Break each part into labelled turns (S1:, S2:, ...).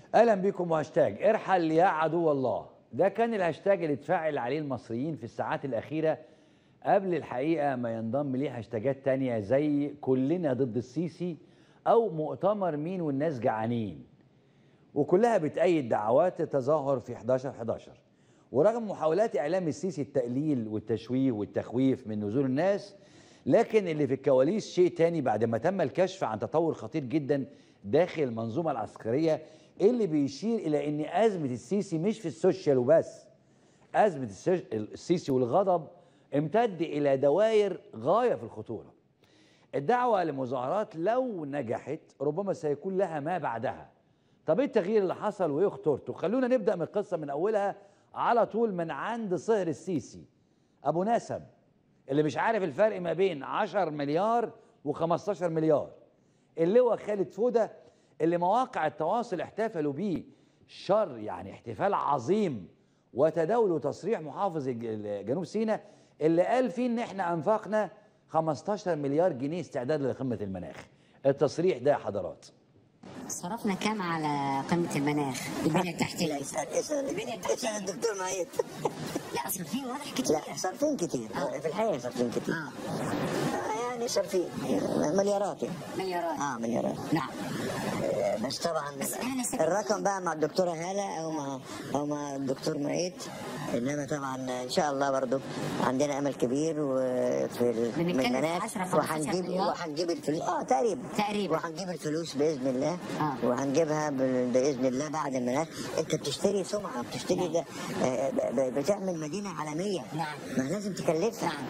S1: اهلا بكم وهاشتاج ارحل يا عدو الله ده كان الهاشتاج اللي اتفاعل عليه المصريين في الساعات الاخيره قبل الحقيقه ما ينضم ليه هاشتاجات تانية زي كلنا ضد السيسي او مؤتمر مين والناس جعانين وكلها بتأيد دعوات التظاهر في 11 11 ورغم محاولات اعلام السيسي التقليل والتشويه والتخويف من نزول الناس لكن اللي في الكواليس شيء تاني بعد ما تم الكشف عن تطور خطير جدا داخل المنظومه العسكريه اللي بيشير الى ان ازمه السيسي مش في السوشيال وبس ازمه السيش- السيسي والغضب امتد الى دوائر غايه في الخطوره الدعوه لمظاهرات لو نجحت ربما سيكون لها ما بعدها طب ايه التغيير اللي حصل وايه خطورته خلونا نبدا من القصه من اولها على طول من عند صهر السيسي ابو نسب اللي مش عارف الفرق ما بين 10 مليار و15 مليار اللواء خالد فوده اللي مواقع التواصل احتفلوا بيه شر يعني احتفال عظيم وتداولوا تصريح محافظ الج- جنوب سيناء اللي قال فيه ان احنا انفقنا 15 مليار جنيه استعداد لقمه المناخ التصريح ده يا حضرات
S2: صرفنا كام على قمة المناخ البنية التحتية
S3: لا اسال اسال اسال الدكتور معيط
S2: لا اصل في واضح كتير
S3: لا صارفين كتير في الحقيقه صارفين كتير
S2: اه
S3: آه، يعني صارفين مليارات يعني
S2: مليارات
S3: اه مليارات
S2: نعم
S3: آه، بس طبعا
S2: بس أنا سبب-
S3: الرقم بقى مع الدكتورة هالة او مع او مع الدكتور معيط انما طبعا ان شاء الله برضو عندنا امل كبير وفي ال-
S2: بنتكلم
S3: من
S2: في
S3: المناخ
S2: 10 15
S3: وهنجيب
S2: مليار.
S3: وهنجيب الفلوس اه تقريبا
S2: تقريبا.
S3: وهنجيب الفلوس باذن الله
S2: آه.
S3: وهنجيبها ب- باذن الله بعد المناخ انت بتشتري سمعه بتشتري ده آه، ب- ب- بتعمل مدينه عالميه
S2: نعم.
S3: ما لازم تكلفها
S2: نعم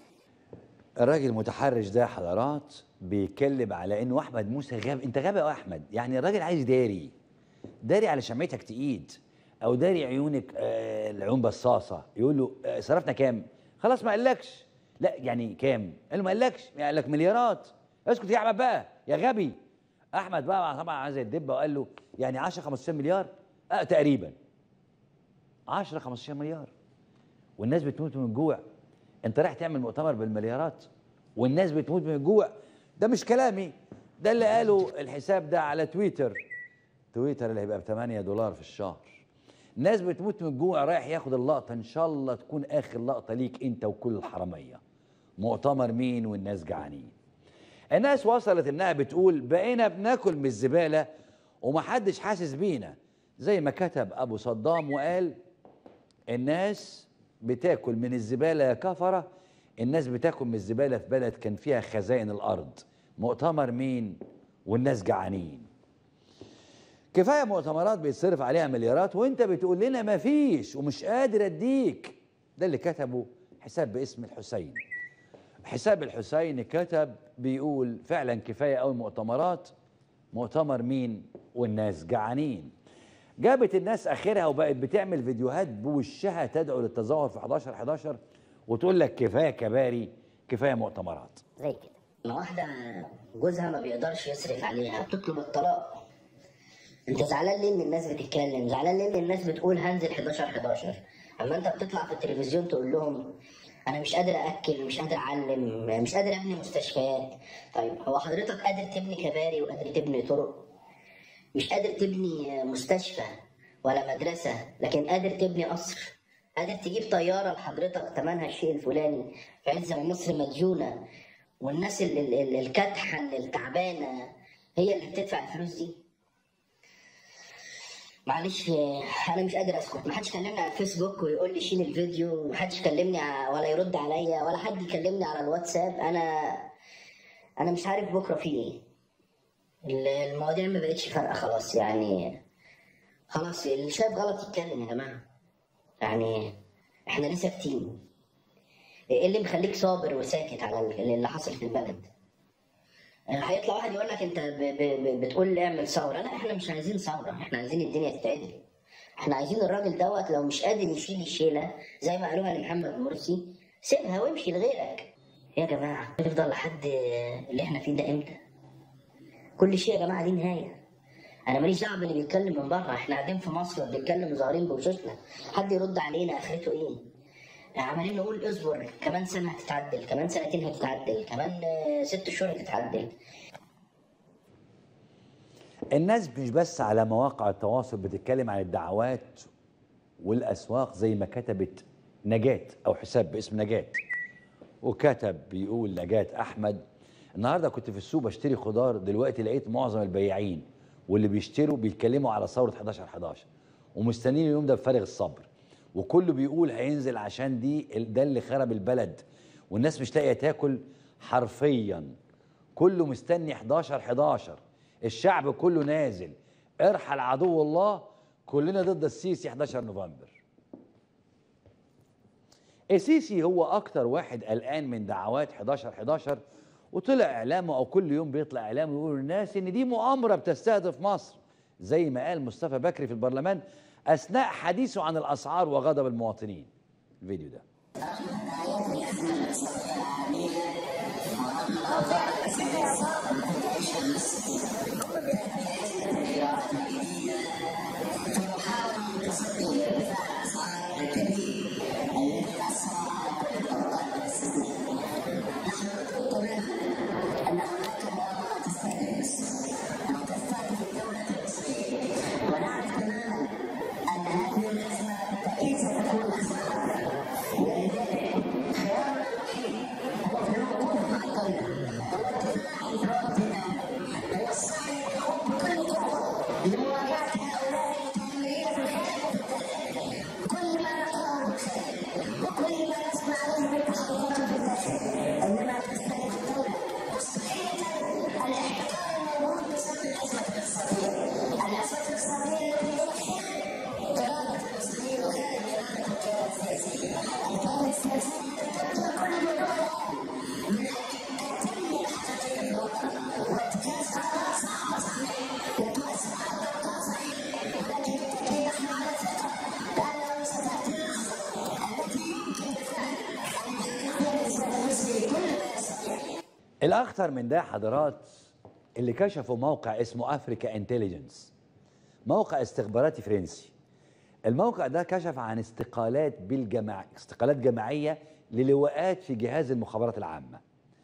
S1: الراجل المتحرش ده يا حضرات بيتكلم على انه احمد موسى غاب انت غبي يا احمد يعني الراجل عايز داري داري على شمعتك تقيد او داري عيونك آه العيون بصاصه يقول له آه صرفنا كام خلاص ما قالكش لا يعني كام قال له ما قالكش يعني قال لك مليارات اسكت يا احمد بقى يا غبي احمد بقى طبعا عايز الدبه وقال له يعني 10 15 مليار اه تقريبا 10 15 مليار والناس بتموت من الجوع انت رايح تعمل مؤتمر بالمليارات والناس بتموت من الجوع ده مش كلامي ده اللي قاله الحساب ده على تويتر تويتر اللي هيبقى ب 8 دولار في الشهر الناس بتموت من الجوع رايح ياخد اللقطه ان شاء الله تكون اخر لقطه ليك انت وكل الحراميه مؤتمر مين والناس جعانين الناس وصلت انها بتقول بقينا بناكل من الزباله ومحدش حاسس بينا زي ما كتب ابو صدام وقال الناس بتاكل من الزباله يا كفره الناس بتاكل من الزباله في بلد كان فيها خزائن الارض مؤتمر مين والناس جعانين كفايه مؤتمرات بيتصرف عليها مليارات وانت بتقول لنا ما فيش ومش قادر اديك ده اللي كتبه حساب باسم الحسين حساب الحسين كتب بيقول فعلا كفايه قوي مؤتمرات مؤتمر مين والناس جعانين جابت الناس اخرها وبقت بتعمل فيديوهات بوشها تدعو للتظاهر في 11 11 وتقول لك كفايه كباري كفايه مؤتمرات
S2: زي كده
S4: ما واحدة جوزها ما بيقدرش يصرف عليها بتطلب الطلاق انت زعلان ليه ان الناس بتتكلم زعلان ليه ان الناس بتقول هنزل 11 11 اما انت بتطلع في التلفزيون تقول لهم انا مش قادر اكل مش قادر اعلم مش قادر ابني مستشفيات طيب هو حضرتك قادر تبني كباري وقادر تبني طرق مش قادر تبني مستشفى ولا مدرسة لكن قادر تبني قصر قادر تجيب طيارة لحضرتك تمنها الشيء الفلاني في عز ما مصر مديونة والناس ال- ال- ال- الكادحة اللي التعبانة هي اللي بتدفع الفلوس دي معلش انا مش قادر اسكت ما حدش كلمني على الفيسبوك ويقول لي شيل الفيديو ما حدش كلمني ع- ولا يرد عليا ولا حد يكلمني على الواتساب انا انا مش عارف بكره في ايه ال- المواضيع ما بقتش فارقه خلاص يعني خلاص اللي شايف غلط يتكلم يا جماعه يعني احنا ليه ساكتين ايه اللي مخليك صابر وساكت على ال- اللي حصل في البلد هيطلع واحد يقول لك انت ب ب ب بتقول اعمل ثوره لا احنا مش عايزين ثوره احنا عايزين الدنيا تتعدل احنا عايزين الراجل دوت لو مش قادر يشيل الشيله زي ما قالوها لمحمد مرسي سيبها وامشي لغيرك يا جماعه نفضل لحد اللي احنا فيه ده امتى كل شيء يا جماعه ليه نهايه انا ماليش دعوه باللي بيتكلم من بره احنا قاعدين في مصر بنتكلم ظاهرين بوشوشنا حد يرد علينا اخرته ايه عمالين نقول اصبر كمان سنه هتتعدل كمان سنتين هتتعدل كمان آه، ست شهور هتتعدل
S1: الناس مش بس على مواقع التواصل بتتكلم عن الدعوات والاسواق زي ما كتبت نجاة او حساب باسم نجاة وكتب بيقول نجاة احمد النهارده كنت في السوق بشتري خضار دلوقتي لقيت معظم البياعين واللي بيشتروا بيتكلموا على ثوره 11 11 ومستنيين اليوم ده بفارغ الصبر وكله بيقول هينزل عشان دي ده اللي خرب البلد والناس مش لاقيه تاكل حرفيا كله مستني 11 11 الشعب كله نازل ارحل عدو الله كلنا ضد السيسي 11 نوفمبر السيسي هو اكتر واحد قلقان من دعوات 11 11 وطلع اعلامه او كل يوم بيطلع اعلامه يقول للناس ان دي مؤامره بتستهدف مصر زي ما قال مصطفى بكري في البرلمان اثناء حديثه عن الاسعار وغضب المواطنين الفيديو ده الاخطر من ده حضرات اللي كشفوا موقع اسمه افريكا انتليجنس موقع استخباراتي فرنسي الموقع ده كشف عن استقالات بالجماع استقالات جماعيه للواءات في جهاز المخابرات العامه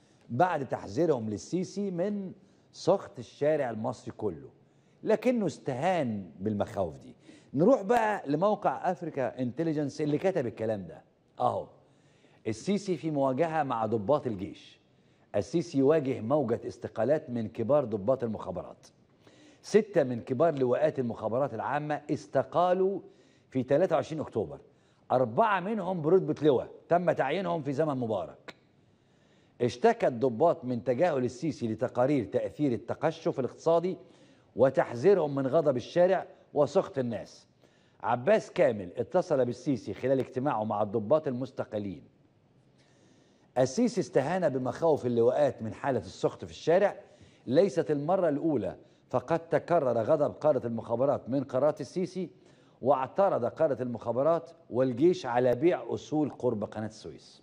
S1: بعد تحذيرهم للسيسي من سخط الشارع المصري كله لكنه استهان بالمخاوف دي نروح بقى لموقع افريكا انتليجنس اللي كتب الكلام ده اهو السيسي في مواجهه مع ضباط الجيش السيسي يواجه موجة استقالات من كبار ضباط المخابرات ستة من كبار لواءات المخابرات العامة استقالوا في 23 أكتوبر أربعة منهم برتبة لواء تم تعيينهم في زمن مبارك اشتكى الضباط من تجاهل السيسي لتقارير تأثير التقشف الاقتصادي وتحذيرهم من غضب الشارع وسخط الناس عباس كامل اتصل بالسيسي خلال اجتماعه مع الضباط المستقلين السيسي استهان بمخاوف اللواءات من حالة السخط في الشارع ليست المرة الأولى فقد تكرر غضب قادة المخابرات من قرارات السيسي واعترض قادة المخابرات والجيش على بيع أصول قرب قناة السويس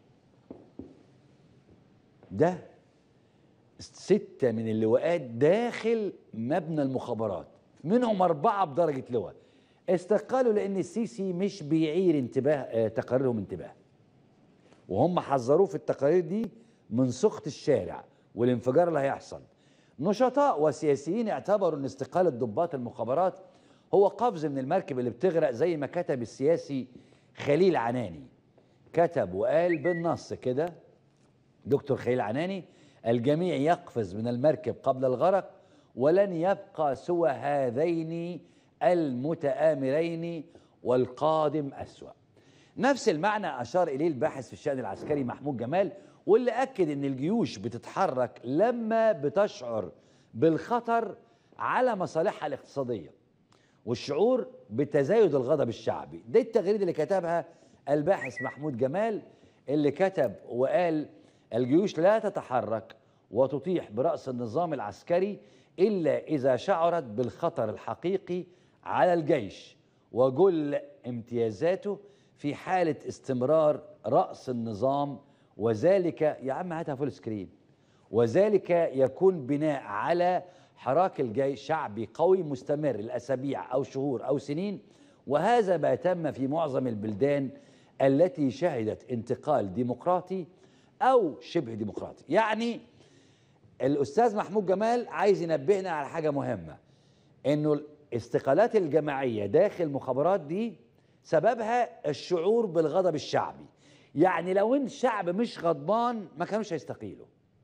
S1: ده ستة من اللواءات داخل مبنى المخابرات منهم أربعة بدرجة لواء استقالوا لأن السيسي مش بيعير انتباه آه، تقاريرهم انتباه وهم حذروه في التقارير دي من سخط الشارع والانفجار اللي هيحصل نشطاء وسياسيين اعتبروا ان استقالة ضباط المخابرات هو قفز من المركب اللي بتغرق زي ما كتب السياسي خليل عناني كتب وقال بالنص كده دكتور خليل عناني الجميع يقفز من المركب قبل الغرق ولن يبقى سوى هذين المتآمرين والقادم أسوأ نفس المعنى أشار إليه الباحث في الشأن العسكري محمود جمال واللي أكد أن الجيوش بتتحرك لما بتشعر بالخطر على مصالحها الاقتصادية والشعور بتزايد الغضب الشعبي دي التغريدة اللي كتبها الباحث محمود جمال اللي كتب وقال الجيوش لا تتحرك وتطيح برأس النظام العسكري إلا إذا شعرت بالخطر الحقيقي على الجيش وجل امتيازاته في حالة استمرار رأس النظام وذلك يا عم هاتها فول سكرين وذلك يكون بناء على حراك الجيش شعبي قوي مستمر لأسابيع أو شهور أو سنين وهذا ما تم في معظم البلدان التي شهدت انتقال ديمقراطي أو شبه ديمقراطي يعني الاستاذ محمود جمال عايز ينبهنا على حاجه مهمه انه الاستقالات الجماعيه داخل المخابرات دي سببها الشعور بالغضب الشعبي يعني لو ان الشعب مش غضبان ما كانوش هيستقيلوا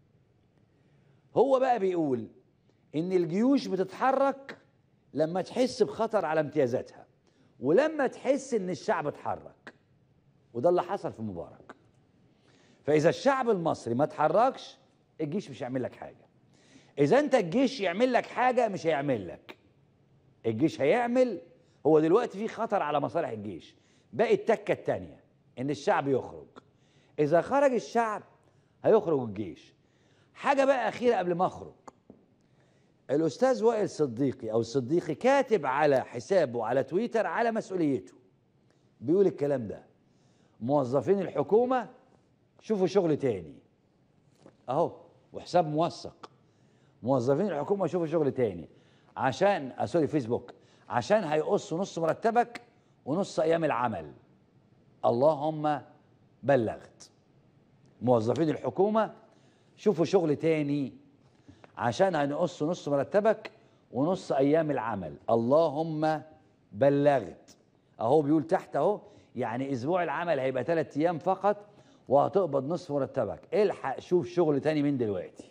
S1: هو بقى بيقول ان الجيوش بتتحرك لما تحس بخطر على امتيازاتها ولما تحس ان الشعب اتحرك وده اللي حصل في مبارك فاذا الشعب المصري ما اتحركش الجيش مش هيعمل لك حاجه اذا انت الجيش يعمل لك حاجه مش هيعمل لك الجيش هيعمل هو دلوقتي في خطر على مصالح الجيش باقي التكه التانيه ان الشعب يخرج اذا خرج الشعب هيخرج الجيش حاجه بقى اخيره قبل ما اخرج الاستاذ وائل صديقي او الصديقي كاتب على حسابه على تويتر على مسؤوليته بيقول الكلام ده موظفين الحكومه شوفوا شغل تاني اهو وحساب موثق موظفين الحكومه شوفوا شغل تاني عشان آه سوري فيسبوك عشان هيقصوا نص مرتبك ونص ايام العمل اللهم بلغت موظفين الحكومه شوفوا شغل تاني عشان هنقص نص مرتبك ونص ايام العمل اللهم بلغت اهو بيقول تحت اهو يعني اسبوع العمل هيبقى ثلاث ايام فقط وهتقبض نصف مرتبك الحق شوف شغل تاني من دلوقتي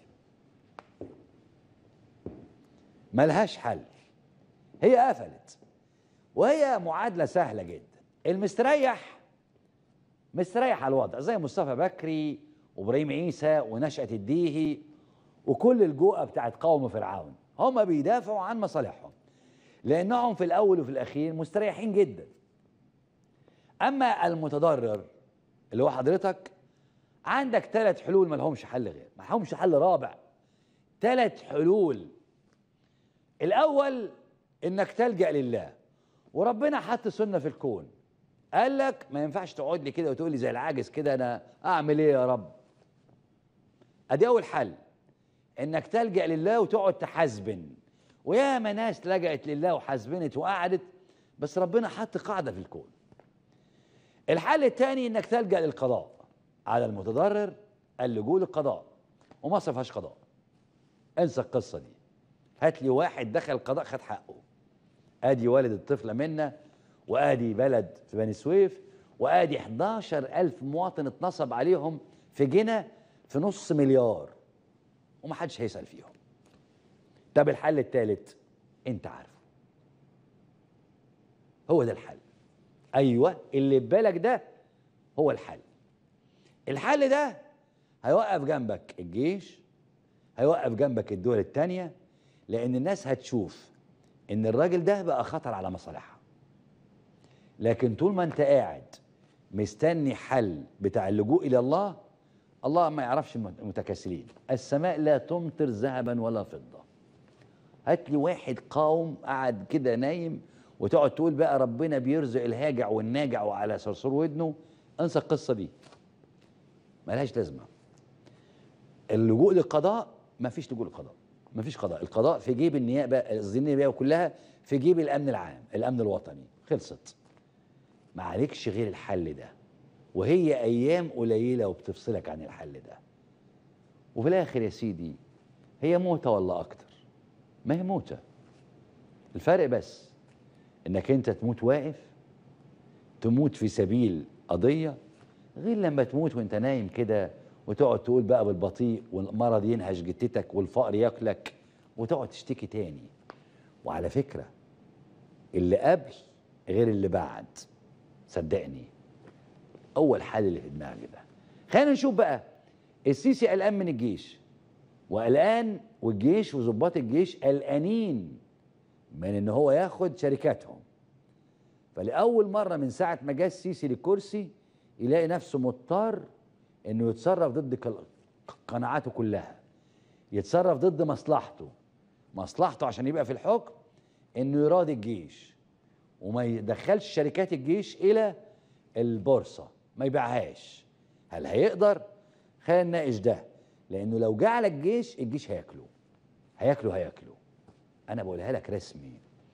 S1: ملهاش حل هي قفلت وهي معادلة سهلة جدا المستريح مستريح على الوضع زي مصطفى بكري وابراهيم عيسى ونشأة الديهي وكل الجوءة بتاعت قوم فرعون هم بيدافعوا عن مصالحهم لأنهم في الأول وفي الأخير مستريحين جدا أما المتضرر اللي هو حضرتك عندك ثلاث حلول ما لهمش حل غير ما لهمش حل رابع ثلاث حلول الأول إنك تلجأ لله وربنا حط سنة في الكون قال لك ما ينفعش تقعد لي كده وتقول لي زي العاجز كده أنا أعمل إيه يا رب أدي أول حل إنك تلجأ لله وتقعد تحاسبن وياما ناس لجأت لله وحاسبنت وقعدت بس ربنا حط قاعدة في الكون الحل الثاني انك تلجا للقضاء على المتضرر اللجوء للقضاء ومصر ما فيهاش قضاء انسى القصه دي هات لي واحد دخل القضاء خد حقه ادي والد الطفله منا وادي بلد في بني سويف وادي 11000 مواطن اتنصب عليهم في جنة في نص مليار ومحدش هيسال فيهم طب الحل الثالث انت عارفه هو ده الحل ايوه اللي في بالك ده هو الحل الحل ده هيوقف جنبك الجيش هيوقف جنبك الدول التانية لان الناس هتشوف ان الراجل ده بقى خطر على مصالحها لكن طول ما انت قاعد مستني حل بتاع اللجوء الى الله الله ما يعرفش المتكاسلين السماء لا تمطر ذهبا ولا فضه هات لي واحد قاوم قعد كده نايم وتقعد تقول بقى ربنا بيرزق الهاجع والناجع وعلى صرصور ودنه انسى القصه دي ملهاش لازمه اللجوء للقضاء ما فيش لجوء للقضاء ما فيش قضاء القضاء في جيب النيابه قصدي النيابه كلها في جيب الامن العام الامن الوطني خلصت ما عليكش غير الحل ده وهي ايام قليله وبتفصلك عن الحل ده وفي الاخر يا سيدي هي موته ولا اكتر ما هي موته الفرق بس انك انت تموت واقف تموت في سبيل قضيه غير لما تموت وانت نايم كده وتقعد تقول بقى بالبطيء والمرض ينهش جتتك والفقر ياكلك وتقعد تشتكي تاني وعلى فكره اللي قبل غير اللي بعد صدقني اول حل اللي في دماغي ده خلينا نشوف بقى السيسي قلقان من الجيش وقلقان والجيش وظباط الجيش قلقانين من ان هو ياخد شركاتهم فلاول مره من ساعه ما جه السيسي للكرسي يلاقي نفسه مضطر انه يتصرف ضد كل- قناعاته كلها يتصرف ضد مصلحته مصلحته عشان يبقى في الحكم انه يراضي الجيش وما يدخلش شركات الجيش الى البورصه ما يبيعهاش هل هيقدر خلينا نناقش ده لانه لو جه على الجيش الجيش هياكله هياكله هياكله انا بقولها لك رسمي